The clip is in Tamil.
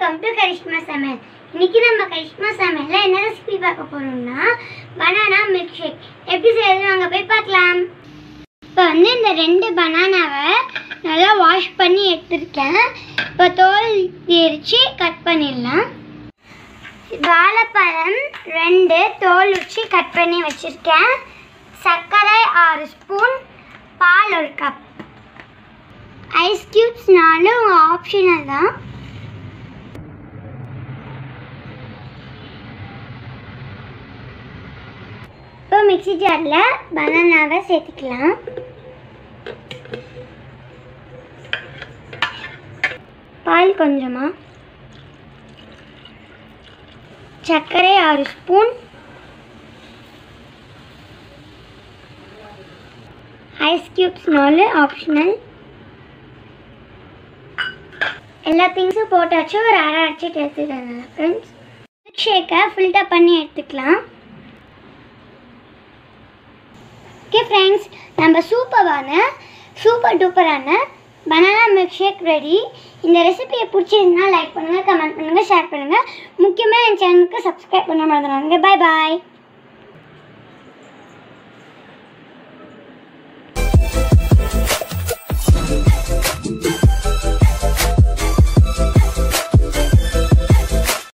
வெல்கம் டு கரிஷ்மா சமையல் இன்னைக்கு நம்ம கரிஷ்மா சமையல்ல என்ன ரெசிபி பார்க்க போறோம்னா பனானா மில்க் ஷேக் எப்படி செய்யறது வாங்க போய் பார்க்கலாம் இப்போ வந்து இந்த ரெண்டு பனானாவை நல்லா வாஷ் பண்ணி எடுத்திருக்கேன் இப்போ தோல் எரிச்சு கட் பண்ணிடலாம் வாழைப்பழம் ரெண்டு தோல் உச்சி கட் பண்ணி வச்சுருக்கேன் சர்க்கரை ஆறு ஸ்பூன் பால் ஒரு கப் ஐஸ் க்யூப்ஸ்னாலும் ஆப்ஷனல் தான் இப்போ மிக்ஸி ஜாரில் பனானாவை சேர்த்துக்கலாம் பால் கொஞ்சமாக சர்க்கரை ஆறு ஸ்பூன் ஐஸ் க்யூப்ஸ் நாலு ஆப்ஷனல் எல்லா திங்ஸும் போட்டாச்சு ஒரு அரை அரைச்சிட்டு எடுத்துக்கோங்க ஃப்ரெண்ட்ஸ் மில்க் ஷேக்கை ஃபில்டர் பண்ணி எடுத்துக்கலாம் ஓகே ஃப்ரெண்ட்ஸ் நம்ம சூப்பரான சூப்பர் டூப்பரான பனானா மில்க் ஷேக் ரெடி இந்த ரெசிபியை பிடிச்சிருந்தா லைக் பண்ணுங்கள் கமெண்ட் பண்ணுங்கள் ஷேர் பண்ணுங்கள் முக்கியமாக என் சேனலுக்கு சப்ஸ்கிரைப் பண்ண மறந்துடாங்க பாய் பாய்